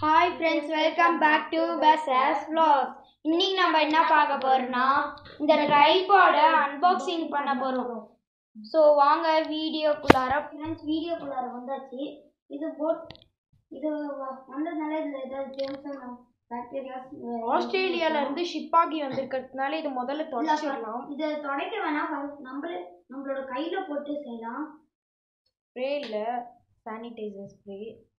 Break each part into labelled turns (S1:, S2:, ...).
S1: Hi friends welcome back to பெஸ்எஸ் vlog இன்னைக்கு நம்ம என்ன பார்க்க போறோம்னா இந்த ட்ரைபாடை அன்பாக்சிங் பண்ண போறோம் ஸோ வாங்க வீடியோக்குள்ளார ஃப்ரெண்ட்ஸ் வீடியோக்குள்ளார வந்தாச்சு இது போட் இது வ- வந்ததுனால இதில் ஏதாவது ஜெம்ஸ் பாக்டீரியாஸ்
S2: ஆஸ்திரேலியால இருந்து ஷிப் ஆகி வந்திருக்கிறதுனால இது முதல்ல தொடச்சிடலாம்
S1: இதை துடைக்க வேணாம் first நம்மளே நம்மளோட கையில் போட்டு செய்யலாம்
S2: ஸ்ப்ரே இல்ல சானிடைசர் ஸ்ப்ரே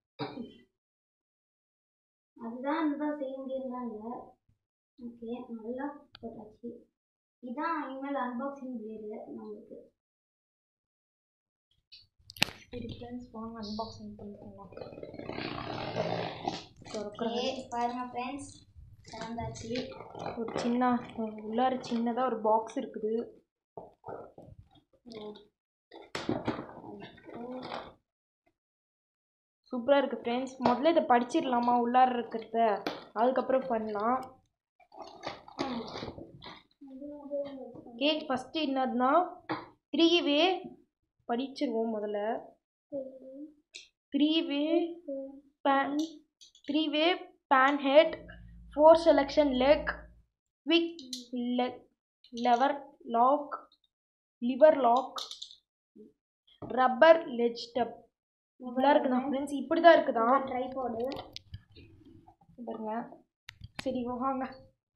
S1: அதுதான் இதுதான் செய்ய முடியலாம் இல்லை ஓகே நல்லா போட்டாச்சு இதான் இனிமேல் அன்பாக்சிங் வேறு நம்மளுக்கு
S2: சரி ஃப்ரெண்ட்ஸ் வாங்க அன்பாக்சிங் பண்ணிக்கலாம்
S1: ஓகே பாருங்க ஃப்ரெண்ட்ஸ் திறந்தாச்சு
S2: ஒரு சின்ன உள்ளார சின்னதா ஒரு பாக்ஸ் இருக்குது சூப்பரா இருக்கு ஃப்ரெண்ட்ஸ் முதல்ல இதை படிச்சிடலாமா உள்ளார இருக்கிறத அதுக்கப்புறம் பண்ணலாம் கேக் ஃபர்ஸ்ட் என்னதுன்னா த்ரீ வே படிச்சிருவோம் முதல்ல த்ரீ வே பேன் த்ரீ வே பேன் head four selection leg quick leg lever lock lever lock rubber லெஜ் டப் இப்படிலாம் இருக்குதா ஃப்ரெண்ட்ஸ் இப்படி தான் இருக்குதா
S1: ட்ரைபாடு
S2: பாருங்க சரி வாங்க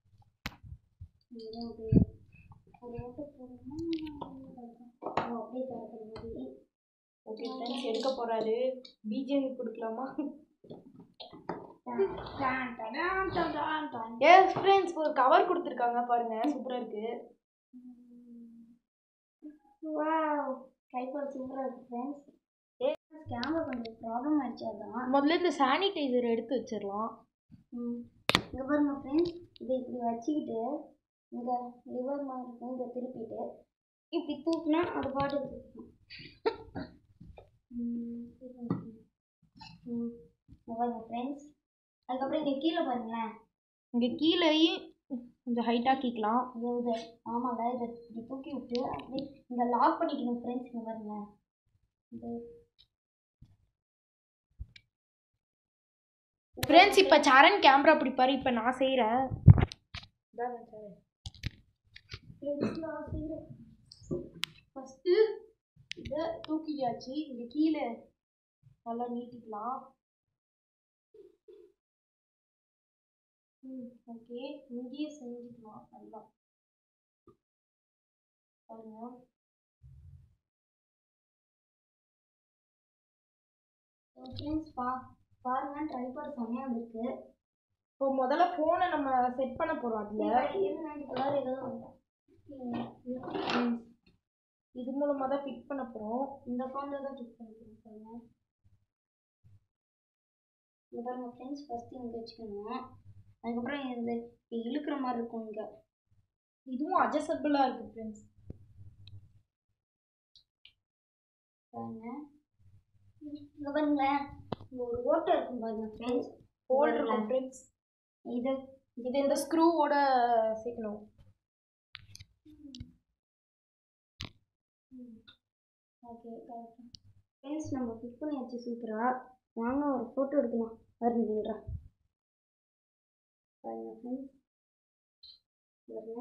S1: அப்படியே திறக்கிற மாதிரி
S2: ஓகே ஃப்ரெண்ட்ஸ் எடுக்க போறாரு பிஜிஎம் கொடுக்கலாமா
S1: டான், டான், டான், டான், டான்.
S2: எஸ் ஃப்ரெண்ட்ஸ் ஒரு கவர் கொடுத்துருக்காங்க பாருங்க சூப்பரா இருக்கு
S1: வாவ் ட்ரைபாட் சூப்பராக இருக்கு ஃப்ரெண்ட்ஸ் கேமரா கொஞ்சம் ப்ராப்ளம் ஆயிடுச்சு அதான்
S2: முதல்ல இந்த சானிடைசர் எடுத்து வச்சிடலாம்
S1: ம். இங்க பாருங்க ஃப்ரெண்ட்ஸ் இதை இப்படி வச்சுக்கிட்டு இங்க லிவர் மாதிரி இருக்கும் இதை திருப்பிட்டு இப்படி தூக்குனா அது பாட்டு தூக்கும் ம். ம். இங்க பாருங்க ஃப்ரெண்ட்ஸ் அதுக்கப்புறம் இங்க கீழே பாருங்களேன்
S2: இங்க கீழேயும் கொஞ்சம் ஹைட் ஆக்கிக்கலாம்
S1: இங்க இது ஆமாங்க இதை இப்படி தூக்கி விட்டு அப்படி இங்க லாக் பண்ணிக்கணும் ஃப்ரெண்ட்ஸ் இங்க பாருங்க இது
S2: ஃப்ரெண்ட்ஸ் இப்போ சரண் கேமரா பிடிப்பாரு இப்போ நான் செய்கிறேன் ஃபஸ்ட்டு இதை தூக்கியாச்சு இங்கே கீழே நல்லா நீட்டிக்கலாம் ம் ஓகே இங்கேயே செஞ்சுக்கலாம் நல்லா பாருங்க
S1: ஃப்ரெண்ட்ஸ் பா பாருங்க ட்ரைபாட் செம்மையாக வந்திருக்கு
S2: இப்போ முதல்ல ஃபோனை நம்ம செட் பண்ண போகிறோம் அதில்
S1: இருந்தால் ஏதோ
S2: ம். இது மூலமாக தான் ஃபிட் பண்ண போகிறோம்
S1: இந்த ஃபோனில் தான் கிளிக் பண்ணிக்கிறேன் பாருங்க இங்கே பாருங்க ஃப்ரெண்ட்ஸ் ஃபஸ்ட்டு இங்கே வச்சுக்கணும் அதுக்கப்புறம் இந்த இப்படி இழுக்கிற மாதிரி இருக்கும் இங்கே
S2: இதுவும் அட்ஜஸ்டபிளாக இருக்குது ஃப்ரெண்ட்ஸ்
S1: பாருங்க இங்கே பாருங்களேன் இங்கே ஒரு ஓட்டை இருக்கும் பாருங்க ஃப்ரெண்ட்ஸ்
S2: ஹோல் இருக்கும் ஃப்ரெண்ட்ஸ்
S1: இது
S2: இது இந்த ஸ்க்ரூவோட சேர்க்கணும்
S1: ஓகே ஃப்ரெண்ட்ஸ் நம்ம ஃபிட் பண்ணியாச்சு சூப்பராக வாங்க ஒரு ஃபோட்டோ எடுக்கலாம் வருந்துன்றா பாருங்க ஃப்ரெண்ட்ஸ் பாருங்க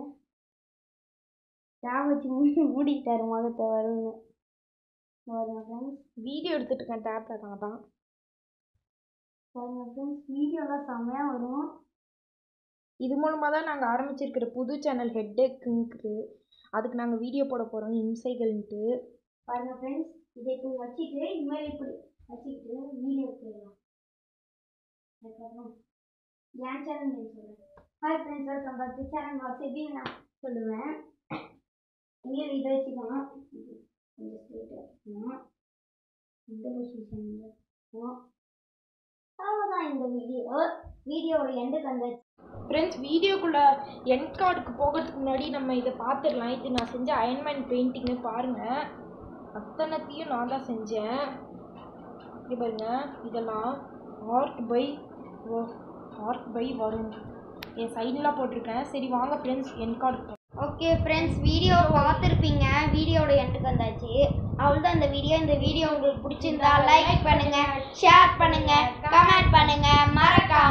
S1: டேப் வச்சு மூடி மூடிக்கிட்டாரு முகத்தை வரும்னு பாருங்க ஃப்ரெண்ட்ஸ்
S2: வீடியோ எடுத்துட்டு இருக்கேன் டேப்ல தான் தான்
S1: பாருங்க ஃப்ரெண்ட்ஸ் வீடியோலாம் செம்மையாக வரும்
S2: இது மூலமாக தான் நாங்கள் ஆரம்பிச்சிருக்கிற புது சேனல் ஹெட்டேக்குங்கிறது அதுக்கு நாங்கள் வீடியோ போட போகிறோம் இம்சைகள்ன்ட்டு
S1: பாருங்க ஃப்ரெண்ட்ஸ் இதை இப்போ வச்சுட்டு இனிமேல் இப்படி வச்சுக்கிட்டு வீடியோ போயிடலாம் அதுக்கப்புறம் என் சேனல் நேம் சொல்கிறேன் hi friends welcome back to channel what's எப்படி நான் சொல்லுவேன் இங்கே இதை வச்சுக்கலாம் இது கொஞ்சம் ஸ்ட்ரெயிட்டாக வச்சுக்கலாம் இந்த பொசிஷனில் இருக்கும் அவ்வளோதான் இந்த வீடியோ வீடியோவோட எண்டுக்கு வந்தாச்சு
S2: ஃப்ரெண்ட்ஸ் வீடியோக்குள்ளே என் கார்டுக்கு போகிறதுக்கு முன்னாடி நம்ம இதை பார்த்துடலாம் இது நான் செஞ்ச அயன்மேன் பெயிண்டிங்னு பாருங்கள் அத்தனைத்தையும் நான் தான் செஞ்சேன் இங்கே பாருங்க இதெல்லாம் ஆர்ட் பை ஆர்ட் பை வரும் என் சைட்லாம் போட்டிருக்கேன் சரி வாங்க ஃப்ரெண்ட்ஸ் என் கார்டு
S1: ஓகே ஃப்ரெண்ட்ஸ் வீடியோ பார்த்துருப்பீங்க வீடியோட எண்டுக்கு வந்தாச்சு அவ்வளோதான் இந்த வீடியோ இந்த வீடியோ உங்களுக்கு பிடிச்சிருந்தா லைக் பண்ணுங்க ஷேர் பண்ணுங்க கமெண்ட் பண்ணுங்க மறக்காம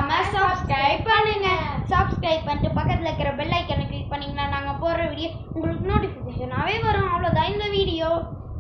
S1: சப்ஸ்கிரைப் பண்ணிட்டு பக்கத்தில் இருக்கிற பெல் ஐக்கனை கிளிக் பண்ணிங்கன்னா நாங்கள் போடுற வீடியோ உங்களுக்கு நோட்டிஃபிகேஷனாகவே வரும் அவ்வளோதான் இந்த வீடியோ